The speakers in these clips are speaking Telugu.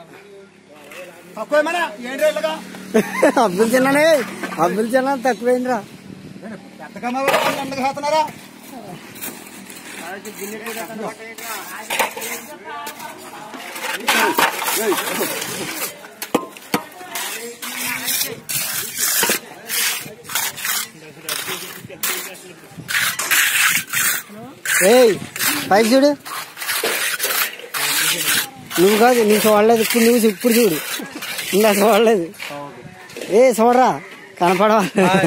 తక్కువ ఏమైనా ఏంటి ఇళ్ళగా అబ్దుల్ చిన్ననే అబ్దుల్ చిన్న తక్కువైందిరా పెద్ద కమ్మ ఎందుకు పోతున్నారా ఏయ్ పైకి చూడు నువ్వు కాదు నువ్వు చూడలేదు ఇప్పుడు నువ్వు ఇప్పుడు చూడు ఇంకా చూడలేదు ఏ చూడరా కనపడవా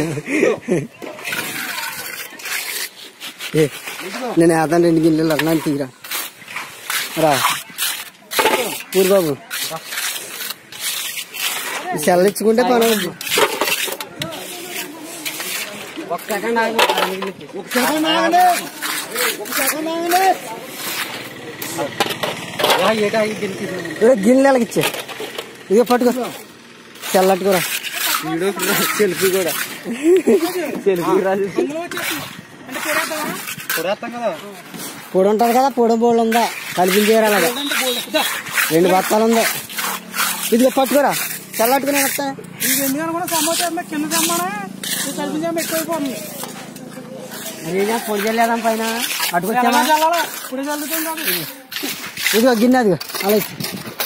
ఏ నేను వేద్దాను రెండు గిన్నెలు అన్నాను తీరా రా ఊరు బాబు సెల్ ఇచ్చుకుంటే పని అవుద్ది ఒక్క సెకండ్ ఆగు. ఒక సెకండ్ ఆగండి ఒక సెకండ్ ఆగండి ఏ గిన్నెలకి ఇచ్చే ఇక పట్టుకో తెల్లట్టుకోరా సెల్ఫీ కూడా సెల్ఫీ రాదు కొడేస్తాం కదా పొడి ఉంటుంది కదా పొడి బోళ్ళు ఉందా కల్పించేయరు అలాగా రెండు బత్తాలు ఉంది ఇదిగో పట్టుకోరా తెల్లట్టుకుని వస్తా ఇది ఎందుకని కూడా సమాచారం కింద తెమ్మనే కల్పించాము ఎక్కువైపోతుంది అదేగా పొడి చల్లేదాం పైన అటుకొచ్చామా చల్లాలా ఇప్పుడు చల్లుతుంది కాదు ఇదిగో గిన్నె అదిగో అలా ఇచ్చి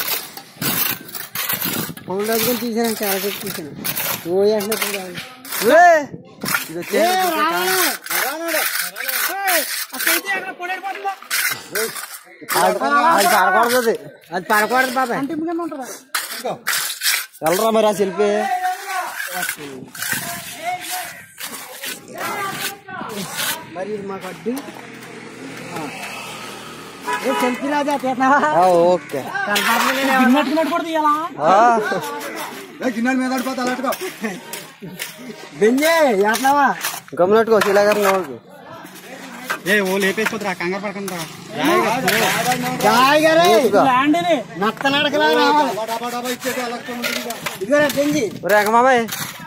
పౌండ్ రాజుకొని తీసాను చాలా చెప్పి తీసాను ఓ వేసినప్పుడు కాదు. ఇది వచ్చే అసలు అక్కడ పొడైపోతుందా అది పడకూడదు అది పడకూడదు బాబాయ్ అంటే కింద ఉంటుందా వెళ్ళరా మరి ఆ సెల్ఫీ మరి ఇది మాకు అడ్డు సెల్ఫీ రాజా తీసినావా ఓకే గిన్నెట్టుకున్నట్టు కూడా తీయాలా గిన్నెల మీద పడిపోతా అలాంటిగా బెంజే ఎట్లావా గమ్మునట్టుకో శిలాగారు నవ్వుకు ఏ ఓ లేపేసిపోతురా కంగారు పడకుండా జాయ్ గారే ల్యాండ్ ఇది నత్త నడకలా రావాలి డబ్బా డబ్బా ఇచ్చేది అలా ఉంటుంది ఇదిగోరా బెంజి రేఖమాబాయ్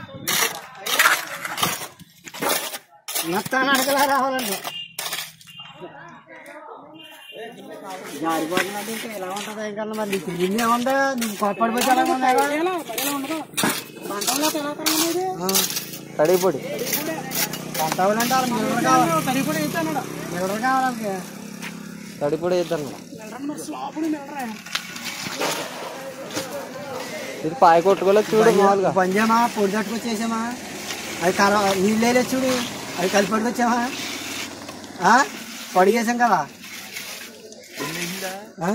నత్త నడకలా రావాలండి జారిపోతున్నట్టు ఇంకా ఎలా ఉంటుందా ఇంకా మరి నీకు నిన్నే ఉందా నువ్వు పడిపోతే ఎలా ఉందా ఎలా ఎలా ఉండదు పంటలో తెలవకరం అనేది తడిపొడి పంటవులంటే వాళ్ళకి మిల్లర్ కావాలి తడి కూడా అయితే అన్నాడు మిల్లర్ కావాలి వాళ్ళకి తడిపొడి ఇద్దాం మిల్లరా మరి స్లాపుని మిల్లరా ఇది పాయ కొట్టుకోలేదు చూడు మామూలుగా పంజామా పొడి తట్టుకొచ్చేసామా అది కర నీళ్ళు వేయలేదు చూడు అది కలిపి పట్టుకొచ్చామా ఆ? పడిగేసాం కదా ఆ?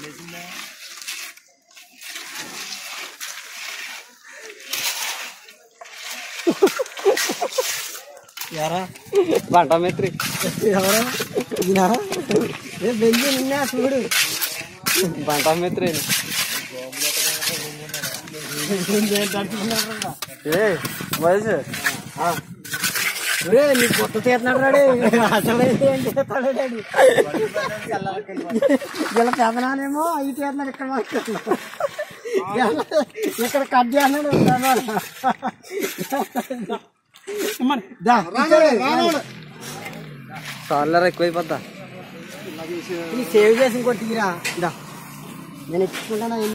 ఎరా పంట మిత్రి ఎవరు ఈయనారా? ఏ బెంజి నిన్నా చూడు పంట మిత్రి ఏ వయసు ఒరే నీ కొత్త తీస్తున్నాడు రాడు అసలు ఏం చేస్తాడు డాడీ ఇలా పెదనానేమో అవి తీస్తున్నాడు ఇక్కడ మాట్లాడుతున్నాడు ఇక్కడ కట్ చేస్తున్నాడు మరి దా, సార్లర్ ఎక్కువైపోద్దా ఈ సేవ్ చేసి ఇంకోటి తీరా దా నేను ఇచ్చుకుంటాను